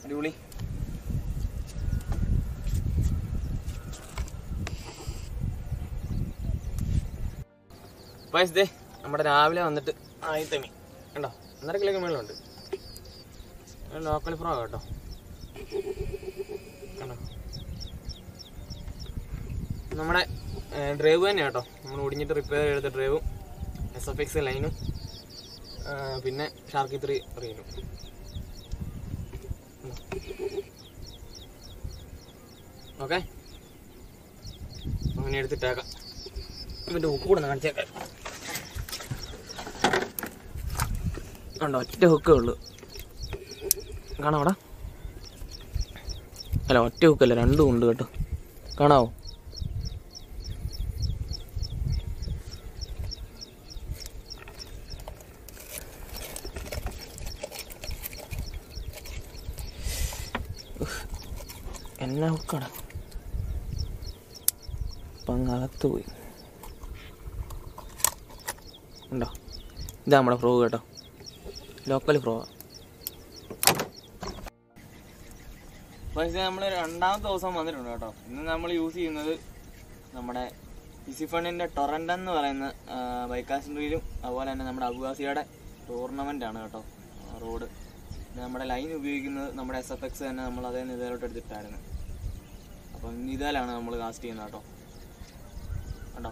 അടിപൊളി പൈസ ദേ നമ്മുടെ രാവിലെ വന്നിട്ട് ആയിരത്തി മീൻ കണ്ടോ ഒന്നര കിലോക്ക് മേളുണ്ട് ലോക്കൽ ഫ്രോ കേട്ടോ കണ്ടോ നമ്മുടെ ഡ്രൈവ് തന്നെ കേട്ടോ നമ്മൾ ഒടിഞ്ഞിട്ട് റിപ്പയർ ചെയ്ത ഡ്രൈവും എസ് എഫ് എക്സ് ലൈനും പിന്നെ ഷാർക്കി ത്രീ റീലും ഓക്കെ അങ്ങനെ എടുത്തിട്ടേക്കാം ഇവൻ്റെ ഹുക്ക് കൂടെ ഒന്ന് കാണിച്ചേക്കാം കണ്ടോ ഒറ്റ ഹുക്കേ ഉള്ളൂ കാണാം അവിടെ അല്ല ഒറ്റ ഹുക്കല്ല രണ്ടും ഉണ്ട് കേട്ടോ കാണാവോ എന്നാ ഹുക്കാണ് അപ്പം അങ്ങ് അകത്ത് പോയി ഉണ്ടോ ഇതാ നമ്മുടെ ഫ്രോ കേട്ടോ ലോക്കൽ ഫ്രോ പക്ഷേ നമ്മൾ രണ്ടാമത്തെ ദിവസം വന്നിട്ടുണ്ട് കേട്ടോ ഇന്ന് നമ്മൾ യൂസ് ചെയ്യുന്നത് നമ്മുടെ ഇസിഫണിൻ്റെ ടൊറൻ്റ് എന്ന് പറയുന്ന ബൈക്കാസിൻ്റെയിലും അതുപോലെ തന്നെ നമ്മുടെ അബുവാസിയുടെ ടൂർണമെൻ്റ് ആണ് കേട്ടോ റോഡ് നമ്മുടെ ലൈൻ ഉപയോഗിക്കുന്നത് നമ്മുടെ എസ് എഫ് എക്സ് തന്നെ നമ്മൾ അതേ നിതയിലോട്ട് എടുത്തിട്ടായിരുന്നു അപ്പം നിതയിലാണ് നമ്മൾ കാസ്റ്റ് ചെയ്യുന്നത് കേട്ടോ കണ്ടോ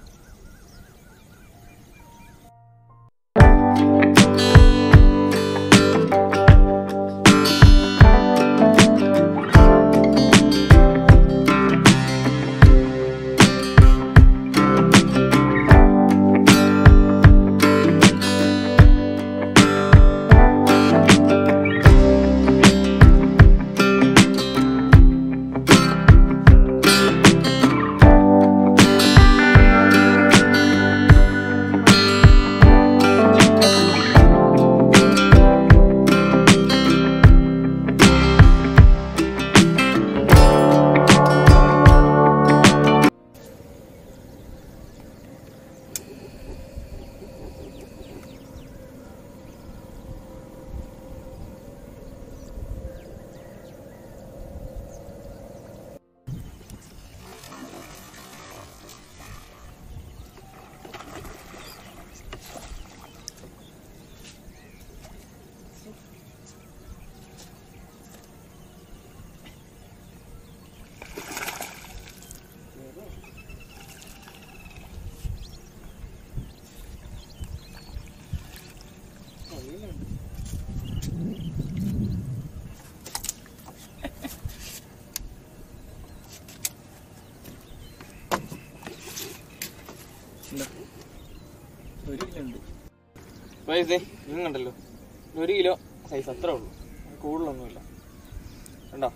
ഒരു കിലോ ഉണ്ട് വയസ്സേ നിങ്ങൾ കണ്ടല്ലോ ഒരു കിലോ സൈസ് അത്രേ ഉള്ളൂ കൂടുതലൊന്നുമില്ല കണ്ടോ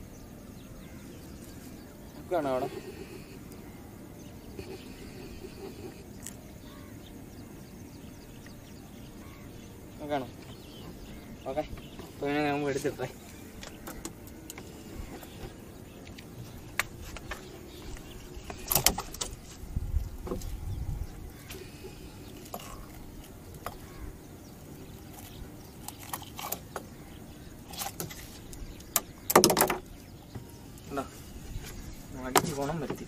കാണോ അവിടെ കാണോ ഓക്കെ അപ്പോൾ ഇങ്ങനെ നമുക്ക് എടുത്തിട്ടേ കണ്ടോ അടിച്ച് ഗുണം വരുത്തി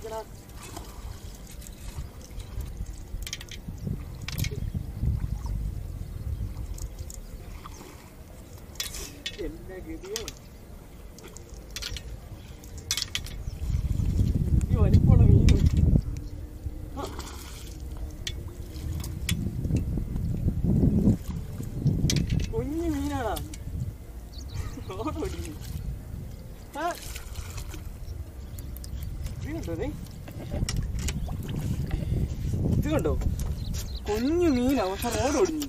പിടിക്കടാ എല്ലാ ഗതിയോ ഈ വലിപ്പമുള്ള മീനും ആ. കുഞ്ഞു മീനാടാ ഓട ഓടിക്കുന്നു ആ. ഇത് കണ്ടോ ദേ? ഇത് കണ്ടോ കുഞ്ഞു മീനാ പക്ഷെ റോഡ് ഒടിഞ്ഞു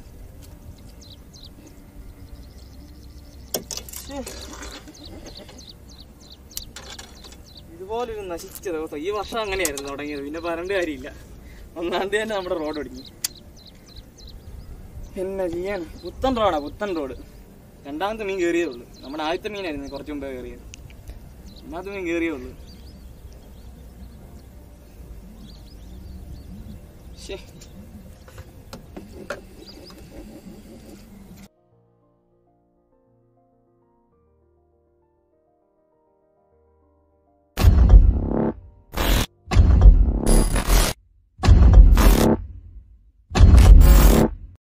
ശ്ശേ. ഇതുപോലൊരു നശിച്ച ദിവസം ഈ വർഷം അങ്ങനെയായിരുന്നു തുടങ്ങിയത് പിന്നെ പറയേണ്ട കാര്യമില്ല ഒന്നാം തീയതി തന്നെ നമ്മുടെ റോഡ് ഒടിഞ്ഞു എന്നാ ചെയ്യാൻ പുത്തൻ റോഡാ പുത്തൻ റോഡ് രണ്ടാമത്തെ മീൻ കയറിയേ ഉള്ളൂ നമ്മുടെ ആദ്യത്തെ മീനായിരുന്നു കുറച്ച് മുമ്പേ കയറിയത് ഒന്നാമത്തെ മീൻ കയറിയേ ഉള്ളൂ ശേ